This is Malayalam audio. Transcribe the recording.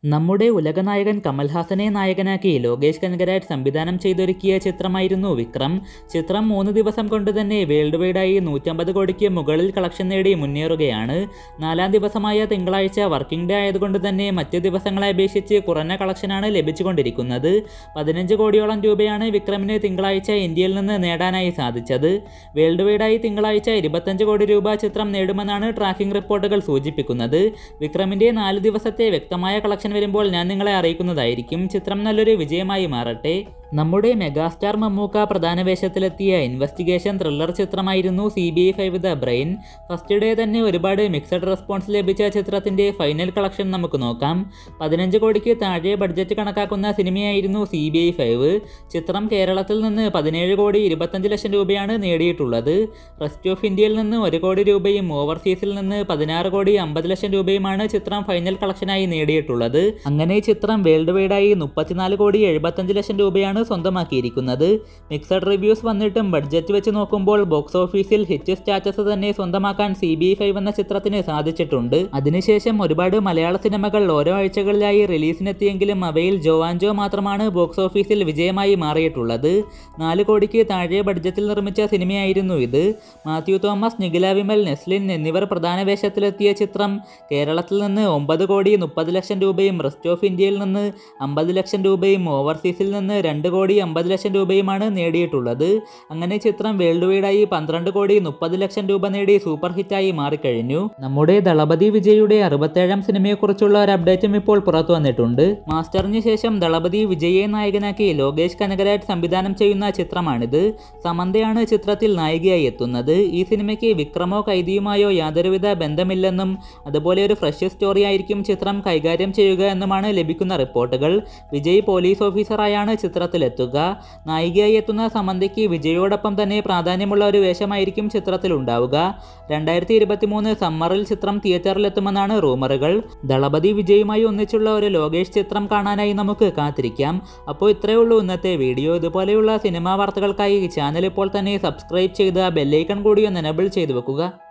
നമ്മുടെ ഉലകനായകൻ കമൽഹാസനെ നായകനാക്കി ലോകേഷ് കനകരാജ് സംവിധാനം ചെയ്തൊരുക്കിയ ചിത്രമായിരുന്നു വിക്രം ചിത്രം മൂന്ന് ദിവസം കൊണ്ട് തന്നെ വേൾഡ് വൈഡായി നൂറ്റമ്പത് കോടിക്ക് മുകളിൽ കളക്ഷൻ നേടി മുന്നേറുകയാണ് നാലാം ദിവസമായ തിങ്കളാഴ്ച വർക്കിംഗ് ഡേ ആയതുകൊണ്ട് തന്നെ മറ്റ് ദിവസങ്ങളെ അപേക്ഷിച്ച് കുറഞ്ഞ കളക്ഷനാണ് ലഭിച്ചുകൊണ്ടിരിക്കുന്നത് പതിനഞ്ച് കോടിയോളം രൂപയാണ് വിക്രമിന് തിങ്കളാഴ്ച ഇന്ത്യയിൽ നിന്ന് നേടാനായി സാധിച്ചത് വേൾഡ് വൈഡായി തിങ്കളാഴ്ച ഇരുപത്തഞ്ച് കോടി രൂപ ചിത്രം നേടുമെന്നാണ് ട്രാക്കിംഗ് റിപ്പോർട്ടുകൾ സൂചിപ്പിക്കുന്നത് വിക്രമിൻ്റെ നാല് ദിവസത്തെ വ്യക്തമായ കളക്ഷൻ വരുമ്പോൾ ഞാൻ നിങ്ങളെ അറിയിക്കുന്നതായിരിക്കും ചിത്രം നല്ലൊരു വിജയമായി മാറട്ടെ നമ്മുടെ മെഗാസ്റ്റാർ മമ്മൂക്ക പ്രധാന വേഷത്തിലെത്തിയ ഇൻവെസ്റ്റിഗേഷൻ ത്രില്ലർ ചിത്രമായിരുന്നു C B I five the brain first day തന്നെ ഒരുപാട് മിക്സഡ് റെസ്പോൺസ് ലഭിച്ച ചിത്രത്തിൻ്റെ ഫൈനൽ കളക്ഷൻ നമുക്ക് നോക്കാം പതിനഞ്ച് കോടിക്ക് താഴെ ബഡ്ജറ്റ് കണക്കാക്കുന്ന സിനിമയായിരുന്നു സി ബി ഐ ഫൈവ് ചിത്രം കേരളത്തിൽ നിന്ന് പതിനേഴ് കോടി ഇരുപത്തഞ്ച് ലക്ഷം രൂപയാണ് നേടിയിട്ടുള്ളത് റെസ്റ്റ് ഓഫ് ഇന്ത്യയിൽ നിന്ന് ഒരു കോടി രൂപയും ഓവർസീസിൽ നിന്ന് പതിനാറ് കോടി അമ്പത് ലക്ഷം രൂപയുമാണ് ചിത്രം ഫൈനൽ കളക്ഷനായി നേടിയിട്ടുള്ളത് അങ്ങനെ ചിത്രം വേൾഡ് വൈഡായി മുപ്പത്തിനാല് കോടി എഴുപത്തഞ്ച് ലക്ഷം രൂപയാണ് സ്വന്തമാക്കിയിരിക്കുന്നത് മിക്സഡ് റിവ്യൂസ് വന്നിട്ടും ബഡ്ജറ്റ് വെച്ച് നോക്കുമ്പോൾ ബോക്സ് ഓഫീസിൽ ഹിറ്റ് സ്റ്റാറ്റസ് തന്നെ സ്വന്തമാക്കാൻ സി ബി ഫൈവ് എന്ന ചിത്രത്തിന് സാധിച്ചിട്ടുണ്ട് അതിനുശേഷം ഒരുപാട് മലയാള സിനിമകൾ ഓരോ ആഴ്ചകളിലായി റിലീസിനെത്തിയെങ്കിലും അവയിൽ ജോവാൻജോ മാത്രമാണ് ബോക്സ് ഓഫീസിൽ വിജയമായി മാറിയിട്ടുള്ളത് നാല് കോടിക്ക് താഴെ ബഡ്ജറ്റിൽ നിർമ്മിച്ച സിനിമയായിരുന്നു ഇത് മാത്യു തോമസ് നിഖില വിമൽ നെസ്ലിൻ എന്നിവർ പ്രധാന വേഷത്തിലെത്തിയ ചിത്രം കേരളത്തിൽ നിന്ന് ഒമ്പത് കോടി മുപ്പത് ലക്ഷം രൂപയും റെസ്റ്റ് ഓഫ് ഇന്ത്യയിൽ നിന്ന് അമ്പത് ലക്ഷം രൂപയും ഓവർസീസിൽ നിന്ന് രണ്ട് കോടി അമ്പത് ലക്ഷം രൂപയുമാണ് നേടിയിട്ടുള്ളത് അങ്ങനെ ചിത്രം വേൾഡ് വൈഡായി പന്ത്രണ്ട് കോടി മുപ്പത് ലക്ഷം രൂപ നേടി സൂപ്പർ ഹിറ്റായി മാറിക്കഴിഞ്ഞു നമ്മുടെ ദളപതി വിജയുടെ അറുപത്തേഴാം സിനിമയെക്കുറിച്ചുള്ള ഒരു അപ്ഡേറ്റും ഇപ്പോൾ പുറത്തു വന്നിട്ടുണ്ട് മാസ്റ്ററിന് ശേഷം ദളപതി വിജയെ നായകനാക്കി ലോകേഷ് കനകരാജ് സംവിധാനം ചെയ്യുന്ന ചിത്രമാണിത് സമന്തയാണ് ചിത്രത്തിൽ നായികയായി എത്തുന്നത് ഈ സിനിമയ്ക്ക് വിക്രമോ കൈദിയുമായോ യാതൊരുവിധ ബന്ധമില്ലെന്നും അതുപോലെ ഒരു ഫ്രഷ് സ്റ്റോറി ആയിരിക്കും ചിത്രം കൈകാര്യം ചെയ്യുക എന്നുമാണ് ലഭിക്കുന്ന റിപ്പോർട്ടുകൾ വിജയ് പോലീസ് ഓഫീസറായാണ് ചിത്രത്തിലെത്തുക നായികയായി എത്തുന്ന സമന്തയ്ക്ക് വിജയോടൊപ്പം തന്നെ പ്രാധാന്യമുള്ള ഒരു വേഷമായിരിക്കും ചിത്രത്തിൽ ഉണ്ടാവുക രണ്ടായിരത്തി ഇരുപത്തി മൂന്ന് സമ്മറിൽ ചിത്രം തിയേറ്ററിലെത്തുമെന്നാണ് റൂമറുകൾ ദളപതി വിജയുമായി ഒന്നിച്ചുള്ള ഒരു ലോകേഷ് ചിത്രം കാണാനായി നമുക്ക് കാത്തിരിക്കാം അപ്പോൾ ഇത്രയേ ഉള്ളൂ ഇന്നത്തെ വീഡിയോ ഇതുപോലെയുള്ള സിനിമാ വാർത്തകൾക്കായി ചാനൽ ഇപ്പോൾ തന്നെ സബ്സ്ക്രൈബ് ചെയ്ത് ബെല്ലൈക്കൺ കൂടി ഒന്ന് എനബിൾ ചെയ്തു വെക്കുക